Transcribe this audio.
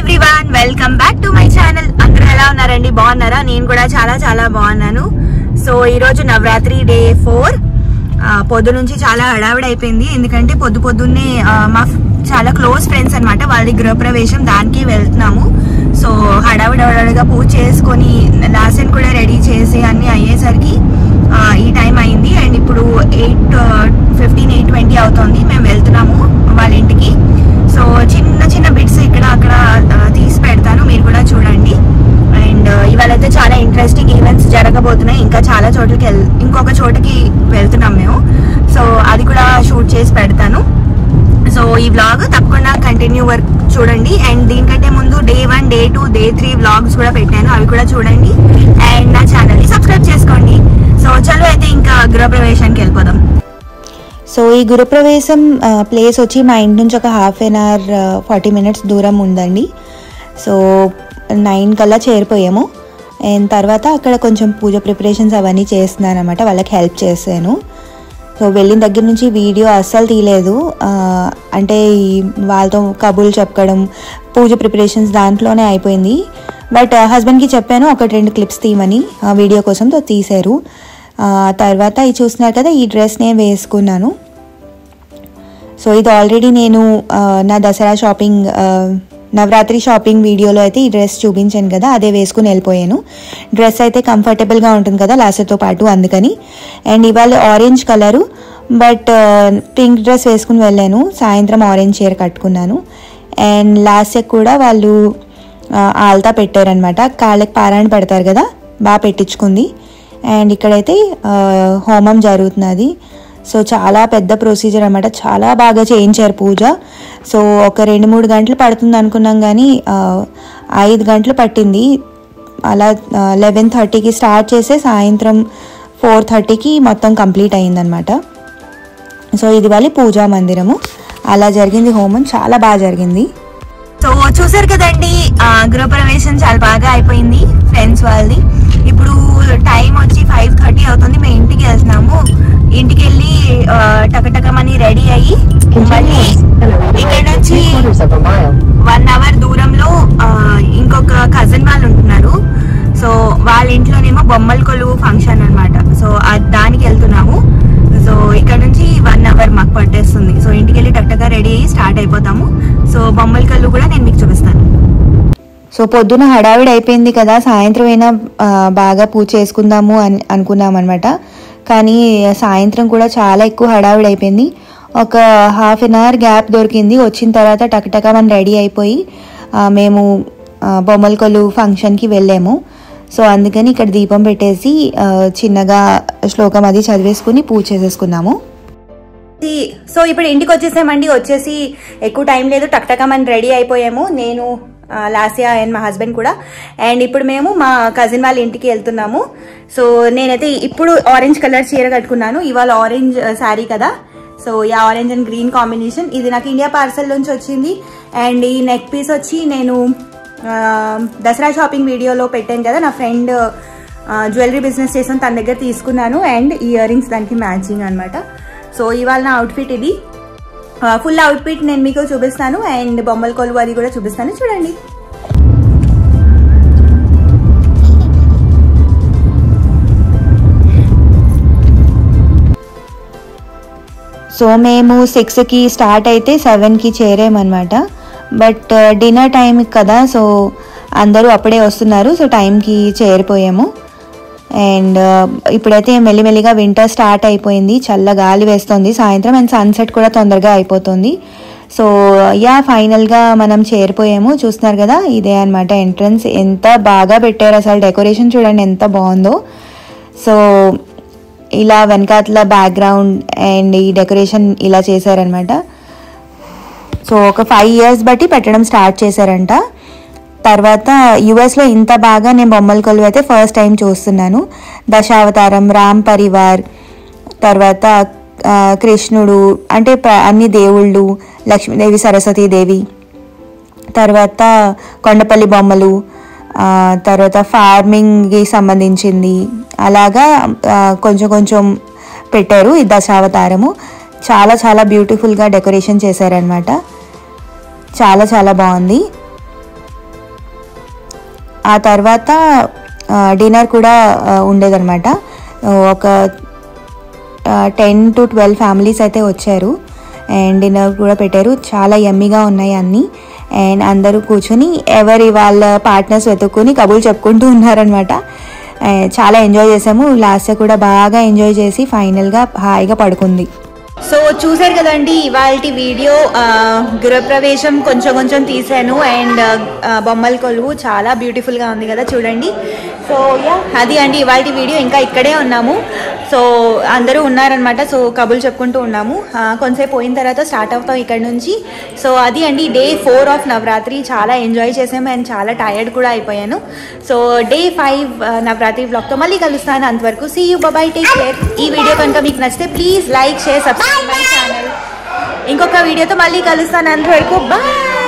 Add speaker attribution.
Speaker 1: everyone welcome back to my channel అందరూ ఎలా ఉన్నారండి బాగున్నారా నేను కూడా చాలా చాలా బాగున్నాను సో ఈ రోజు నవరాత్రి డే ఫోర్ పొద్దు నుంచి చాలా హడావిడి అయిపోయింది ఎందుకంటే పొద్దు పొద్దున్నే ఆ, మా ఫ్- చాలా క్లోజ్ ఫ్రెండ్స్ అన్నమాట వాళ్ళ గృహప్రవేశం దానికి వెళ్తున్నాము సో హడావిడి హడావిడిగా పూజ చేసుకొని లాసెన్ కూడా రెడీ చేసి అన్ని అయ్యేసరికి ఆ, ఈ టైం అయింది అండ్ ఇప్పుడు ఎయిట్ ఫిఫ్టీన్ ఎయిట్ ట్వంటీ అవుతుంది మేము వెళ్తున్నాము వాళ్ళ ఇంటికి సో చిన్న చిన్న బిట్స్ ఇక్కడ అక్కడ ఆ, తీసి పెడతాను మీరు కూడా చూడండి అండ్ ఇవాళ అయితే చాలా ఇంట్రెస్టింగ్ ఈవెంట్స్ జరగబోతున్నాయి ఇంకా చాలా చోట్లకి వెళ్ ఇంకొక చోటకి వెళ్తున్నాం మేము సో అది కూడా షూట్ చేసి పెడతాను సో ఈ వ్లాగ్ తప్పకుండా కంటిన్యూ వర్క్ చూడండి అండ్ దీనికంటే ముందు day one day two day three vlogs కూడా పెట్టాను అవి కూడా చూడండి అండ్ నా ఛానల్ని సబ్స్క్రైబ్ చేసుకోండి సో చలో అయితే ఇంకా గృహప్రవేశానికి వెళ్ళిపోదాం
Speaker 2: సో ఈ గురుప్రవేశం ఆ, ప్లేస్ వచ్చి మా ఇంటి నుంచి ఒక half an hour forty minutes దూరం ఉందండి సో నైన్ కల్లా చేరిపోయాము అండ్ తర్వాత అక్కడ కొంచెం పూజ ప్రిపరేషన్స్ అవన్నీ చేస్తున్నాను అనమాట వాళ్ళకి హెల్ప్ చేశాను సో వెళ్ళిన దగ్గర నుంచి వీడియో అస్సలు తీయలేదు ఆ, అంటే ఈ వాళ్ళతో కబుర్లు చెప్పడం పూజ ప్రిపరేషన్స్ దాంట్లోనే అయిపోయింది బట్ హస్బెండ్కి చెప్పాను ఒక రెండు క్లిప్స్ తీయమని ఆ వీడియో కోసం తో తీశారు ఆ, తర్వాత ఇది చూస్తున్నారు కదా ఈ డ్రెస్ నేను వేసుకున్నాను సో ఇది ఆల్రెడీ నేను ఆ, నా దసరా షాపింగ్ ఆ, నవరాత్రి షాపింగ్ వీడియోలో అయితే ఈ డ్రెస్ చూపించాను కదా అదే వేసుకుని వెళ్ళిపోయాను డ్రెస్ అయితే కంఫర్టబుల్గా ఉంటుంది కదా లాస్ట్తో పాటు అందుకని అండ్ ఇవాళ orange colour but pink dress వేసుకుని వెళ్ళాను సాయంత్రం ఆరెంజ్ చీర కట్టుకున్నాను అండ్ లాస్ట్ కూడా వాళ్ళు ఆ, ఆల్తా పెట్టారనమాట కాళ్ళకి పారాయణ పెడతారు కదా బాగా పెట్టించుకుంది అండ్ ఇక్కడైతే ఆ, హోమం జరుగుతున్నది సో చాలా పెద్ద ప్రొసీజర్ అనమాట చాలా బాగా చేయించారు పూజ సో ఒక రెండు మూడు గంటలు పడుతుంది అనుకున్నాం కానీ ఆ, ఐదు గంటలు పట్టింది అలా లెవెన్ థర్టీకి స్టార్ట్ చేస్తే సాయంత్రం ఫోర్ థర్టీకి మొత్తం కంప్లీట్ అయిందనమాట సో ఇది వాళ్ళ పూజా మందిరము అలా జరిగింది హోమం చాలా బాగా జరిగింది
Speaker 1: సో చూసారు కదండి ఆ, గృహప్రవేశం చాలా బాగా అయిపోయింది ఫ్రెండ్స్ వాళ్ళది ఇప్పుడు టైం వచ్చి ఫైవ్ థర్టీ అవుతుంది మేము ఇంటికి వెళ్తున్నాము ఇంటికి వెళ్ళి ఆ, టకటకమని రెడీ అయ్యి మళ్ళీ ఇక్కడ నుంచి వన్ అవర్ దూరంలో ఆ, ఇంకొక కజిన్ వాళ్ళు ఉంటున్నారు సో వాళ్ళ ఇంట్లోనేమో బొమ్మల కొలువు ఫంక్షన్ అన్నమాట సో ఆ- దానికి వెళ్తున్నాము సో ఇక్కడ నుంచి వన్ అవర్ మాకు పట్టేస్తుంది సో ఇంటికి వెళ్ళి టక్టగా రెడీ అయ్యి స్టార్ట్ అయిపోతాము సో బొమ్మల కళ్ళు కూడా నేను మీకు చూపిస్తాను
Speaker 2: సో పొద్దున హడావిడి అయిపోయింది కదా సాయంత్రం అయినా ఆ, బాగా పూజ చేసుకుందాము అని అనుకున్నాం అనమాట కానీ సాయంత్రం కూడా చాలా ఎక్కువ హడావిడి అయిపోయింది ఒక హాఫ్ అన్ అవర్ గ్యాప్ దొరికింది వచ్చిన తర్వాత టకటక మనం రెడీ అయిపోయి ఆ, మేము ఆ, బొమ్మల కొలు ఫంక్షన్కి వెళ్ళాము సో అందుకని ఇక్కడ దీపం పెట్టేసి ఆ, చిన్నగా శ్లోకం అది చదివేసుకుని పూజ చేసేసుకున్నాము
Speaker 1: సో ఇప్పుడు ఇంటికి వచ్చేసామండి వచ్చేసి ఎక్కువ టైం లేదు టక్టక మనం రెడీ అయిపోయాము నేను ఆ, లాసియా అండ్ మా హస్బెండ్ కూడా అండ్ ఇప్పుడు మేము మా కజిన్ వాళ్ళ ఇంటికి వెళ్తున్నాము సో నేనైతే ఇప్పుడు ఆరెంజ్ కలర్ చీర కట్టుకున్నాను ఇవాళ ఆరెంజ్ శారీ కదా సో ఈ ఆరెంజ్ అండ్ గ్రీన్ కాంబినేషన్ ఇది నాకు ఇండియా పార్సల్ నుంచి వచ్చింది అండ్ ఈ నెక్ పీస్ వచ్చి నేను ఆ, దసరా షాపింగ్ వీడియోలో పెట్టాను కదా నా ఫ్రెండ్ జ్యువెలరీ బిజినెస్ చేసాను తన దగ్గర తీసుకున్నాను అండ్ ఇయర్ రింగ్స్ దానికి మ్యాచింగ్ అనమాట సో ఇవాళ నా అవుట్ఫిట్ ఇది ఫుల్ అవుట్ఫిట్ నేను మీకు చూపిస్తాను అండ్ బొమ్మల కొలువు అది కూడా చూపిస్తాను చూడండి
Speaker 2: సో మేము సిక్స్కి స్టార్ట్ అయితే సెవెన్కి చేరామన్నమాట బట్ డిన్నర్ టైం కదా సో అందరూ అప్పుడే వస్తున్నారు సో టైంకి చేరిపోయాము అండ్ ఇప్పుడైతే మెల్లిమెల్లిగా వింటర్ స్టార్ట్ అయిపోయింది చల్ల గాలి వేస్తుంది సాయంత్రం అండ్ సన్సెట్ కూడా తొందరగా అయిపోతుంది సో యా ఫైనల్గా మనం చేరిపోయాము చూస్తున్నారు కదా ఇదే అనమాట ఎంట్రన్స్ ఎంత బాగా పెట్టారు అసలు డెకరేషన్ చూడండి ఎంత బాగుందో సో ఇలా వెనకాతల బ్యాక్గ్రౌండ్ అండ్ ఈ డెకరేషన్ ఇలా చేశారనమాట సో ఒక ఫైవ్ ఇయర్స్ బట్టి పెట్టడం స్టార్ట్ చేశారంట తర్వాత యుఎస్లో ఇంత బాగా నేను బొమ్మల కొలువు అయితే ఫస్ట్ టైం చూస్తున్నాను దశావతారం రామ్ పరివార్ తర్వాత ఆ, కృష్ణుడు అంటే ప్ర- అన్ని దేవుళ్ళు లక్ష్మీదేవి సరస్వతీదేవి తర్వాత కొండపల్లి బొమ్మలు ఆ, తర్వాత ఫార్మింగ్కి సంబంధించింది అలాగా ఆ, కొంచెం కొంచెం పెట్టారు ఈ దశావతారము చాలా చాలా బ్యూటిఫుల్గా డెకరేషన్ చేశారనమాట చాలా చాలా బాగుంది ఆ తర్వాత డిన్నర్ కూడా ఆ, ఉండేదన్నమాట ఒక టెన్ టు ట్వెల్వ్ ఫ్యామిలీస్ అయితే వచ్చారు అండ్ డిన్నర్ కూడా పెట్టారు చాలా యమ్మీగా ఉన్నాయి అన్నీ అండ్ అందరూ కూర్చొని ఎవరి వాళ్ళ పార్ట్నర్స్ వెతుక్కుని కబుర్లు చెప్పుకుంటూ ఉన్నారనమాట చాలా ఎంజాయ్ చేసాము లాస్ట్ కూడా బాగా ఎంజాయ్ చేసి ఫైనల్గా హాయిగా పడుకుంది
Speaker 1: సో చూసారు కదండి ఇవాళ వీడియో ఆ, గృహప్రవేశం కొంచెం కొంచెం తీసాను అండ్ ఆ, బొమ్మల కొలువు చాలా బ్యూటిఫుల్గా ఉంది కదా చూడండి సో యా అది అండి ఇవాళ వీడియో ఇంకా ఇక్కడే ఉన్నాము సో అందరూ ఉన్నారనమాట సో కబులు చెప్పుకుంటూ ఉన్నాము ఆ, కొంతసేపు పోయిన తర్వాత స్టార్ట్ అవుతాం ఇక్కడ నుంచి సో అది అండి డే ఫోర్ ఆఫ్ నవరాత్రి చాలా ఎంజాయ్ చేసాము అండ్ చాలా టైర్డ్ కూడా అయిపోయాను సో డే ఫైవ్ నవరాత్రి బ్లాగ్తో మళ్ళీ కలుస్తాను అంతవరకు see you bye take care ఈ వీడియో కనుక మీకు నచ్చితే please like share subscribe my channel ఇంకొక వీడియోతో మళ్ళీ కలుస్తాను అంతవరకు బాయ్